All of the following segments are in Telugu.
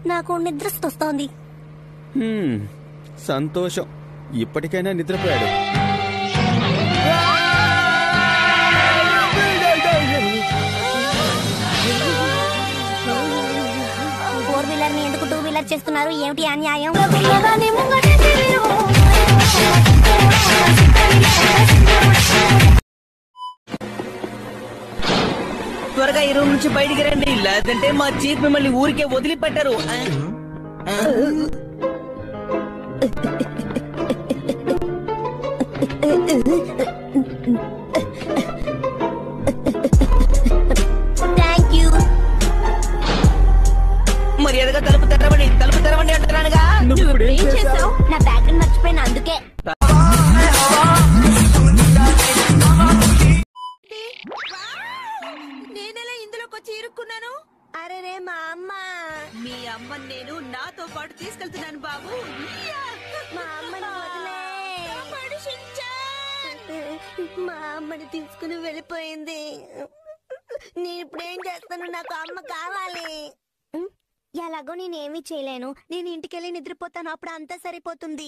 నాకు నిద్రస్తోస్తోంది హ్మ్, సంతోషం ఇప్పటికైనా నిద్రపోయాడు ఫోర్ వీలర్ ని ఎందుకు టూ వీలర్ చేస్తున్నారు ఏమిటి అన్యాయం త్వరగా ఈ రూమ్ నుంచి బయటికి రండి లేదంటే మా చీఫ్ మిమ్మల్ని ఊరికే వదిలిపెట్టారు థ్యాంక్ యూ మర్యాదగా తలుపు తెరవండి తలుపు తెరవండి అంటున్నానుగా ఏం చేసావు నా బ్యాగ్ మర్చిపోయిన అందుకే నేనెలా ఇందులోకి వచ్చి ఇరుక్కున్నాను అరే రే మా అమ్మ మీ అమ్మ నేను నాతో పాటు తీసుకెళ్తున్నాను బాబు ఇయ్యా! మా అమ్మని వదిలే. కాపాడు షించాన్! మా అమ్మని తీసుకుని వెళ్ళిపోయింది నేను ఇప్పుడు ఏం చేస్తాను నాకు అమ్మ కావాలి ఉం? ఎలాగో నేను ఏమీ చేయలేను నేను ఇంటికెళ్ళి నిద్రపోతాను అప్పుడు అంతా సరిపోతుంది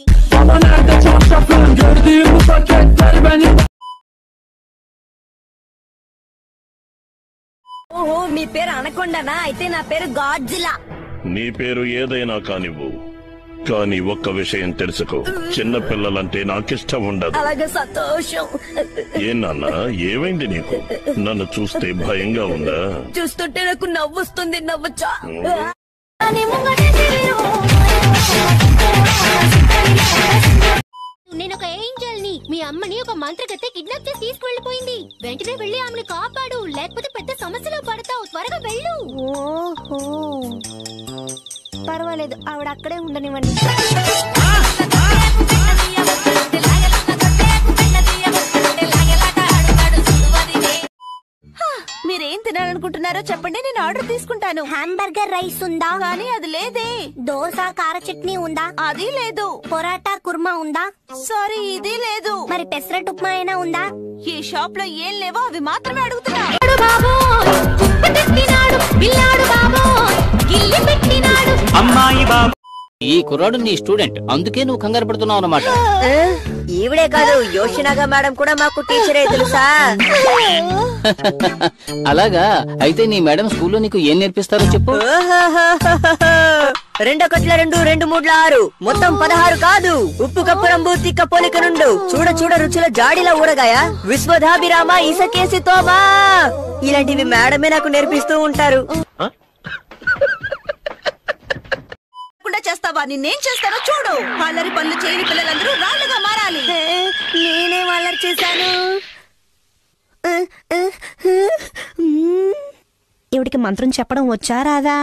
ఓహో మీ పేరు అనకొండనా అయితే నా పేరు గాడ్జిలా నీ పేరు ఏదైనా కానివ్వు కానీ ఒక్క విషయం తెలుసుకో చిన్న పిల్లలంటే నాకిష్టం ఉండదు అలాగే సంతోషం ఏ నాన్న ఏమైంది నీకు నన్ను చూస్తే భయంగా ఉందా చూస్తుంటే నాకు నవ్వొస్తుంది నవ్వచ్చా నేను ఒక ఏంజల్ ని మీ అమ్మని ఒక మంత్రగత్తె కిడ్నాప్ చేసి తీసుకువెళ్ళిపోయింది వెంటనే వెళ్ళి ఆమెను కాపాడు లేకపోతే పెద్ద సమస్యలో పడతావు త్వరగా వెళ్ళు ఓహో పర్వాలేదు ఆవిడ అక్కడే ఉండనివ్వండి మీరేం తినాలనుకుంటున్నారో చెప్పండి నేను ఆర్డర్ తీసుకుంటాను హాంబర్గర్ రైస్ ఉందా కానీ అది లేదే దోశ కార చట్నీ ఉందా అది లేదు పొరాటా కుర్మా ఉందా సారీ ఇది లేదు మరి పెసరట్ ఉప్మా అయినా ఉందా ఈ షాప్ లో ఏం లేవో అవి మాత్రమే అడుగుతున్నా ఈ కుర్రాడు నీ స్టూడెంట్ అందుకే నువ్వు కంగారు పడుతున్నావు అన్నమాట ఈవిడే కాదు యోషినాగా మేడం కూడా మాకు టీచరే తెలుసా అలాగా అయితే నీ మేడం స్కూల్లో నీకు ఏం నేర్పిస్తారో చెప్పు రెండొకట్ల రెండు రెండు మూడ్ల ఆరు మొత్తం పదహారు కాదు ఉప్పు కప్పు రంబు తిక్క పోలిక నుండు చూడ చూడ రుచుల జాడిల ఊరగాయ విశ్వధాభిరామ ఇసకేసి తోమా ఇలాంటివి మేడమే నాకు నేర్పిస్తూ ఉంటారు తప్పకుండా చేస్తావా నిన్నేం చేస్తానో చూడు అల్లరి పనులు చేయని పిల్లలందరూ రాళ్ళుగా మారాలి నేనే వాళ్ళకి చేశాను ఇవిడికి మంత్రం చెప్పడం వచ్చా రాదా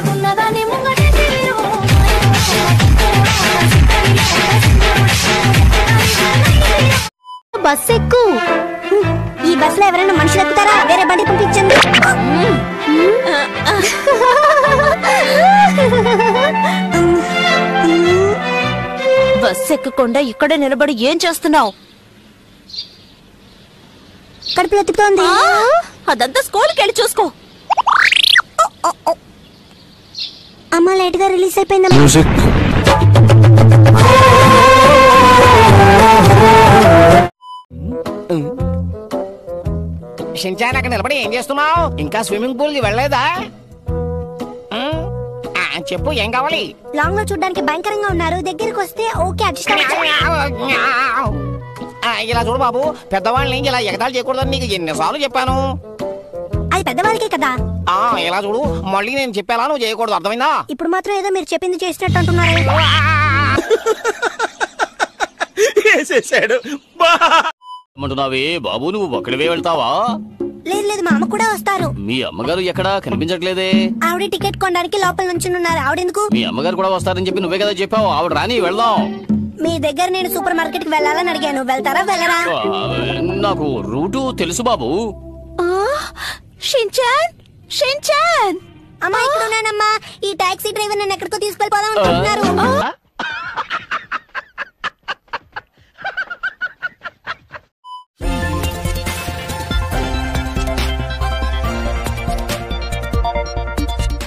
బస్ ఎక్కు ఈ బస్ లో ఎవరైనా మనుషులు ఎక్కుతారా వేరే బండి పంపించండి బస్ ఎక్కకుండా ఇక్కడే నిలబడి ఏం చేస్తున్నావు కడుపులో తిప్పుతోంది అదంతా స్కూల్కి వెళ్ళి చూసుకో అమ్మ లైట్ గా రిలీజ్ అయిపోయిందమ్మా షించాన్ అక్కడ నిలబడి ఏం చేస్తున్నావు ఇంకా స్విమ్మింగ్ పూల్ కి వెళ్ళలేదా ఉమ్, ఆ, చెప్పు ఏం కావాలి లాంగ్ లో చూడడానికి భయంకరంగా ఉన్నారు దగ్గరికి వస్తే ఓకే అడ్జస్ట్ అవ్వచ్చు ఆ, ఇలా చూడు బాబు పెద్దవాళ్ళని ఇలా ఎగతాళి చేయకూడదని నీకు ఎన్నిసార్లు చెప్పాను అది పెద్దవాళ్ళకే కదా ఆ ఇలా చూడు మళ్ళీ నేను చెప్పేలా నువ్వు చేయకూడదు అర్థమైందా ఇప్పుడు మాత్రం ఏదో మీరు చెప్పింది చేసినట్టు అంటున్నారు వేసేసాడు ఏమంటున్నావే బాబు నువ్వు ఒక్కడివే వెళ్తావా లేదు లేదు మా అమ్మ కూడా వస్తారు మీ అమ్మగారు ఎక్కడా కనిపించట్లేదే ఆవిడ టికెట్ కొనడానికి లోపల నుంచి ఉన్నారు ఆవిడెందుకు మీ అమ్మగారు కూడా వస్తారని చెప్పి నువ్వే కదా చెప్పావు ఆవిడ రాని వెళ్దాం మీ దగ్గర నేను సూపర్ మార్కెట్ కి వెళ్ళాలని అడిగాను వెళ్తారా వెళ్ళరా ఆ, నాకు రూటు తెలుసు బాబు షించాన్ షించాన్ అమ్మా ఇక్కడ ఉన్నానమ్మా ఈ టాక్సీ డ్రైవర్ నన్ను ఎక్కడికో తీసుకెళ్ళిపోదాం అనుకుంటున్నారు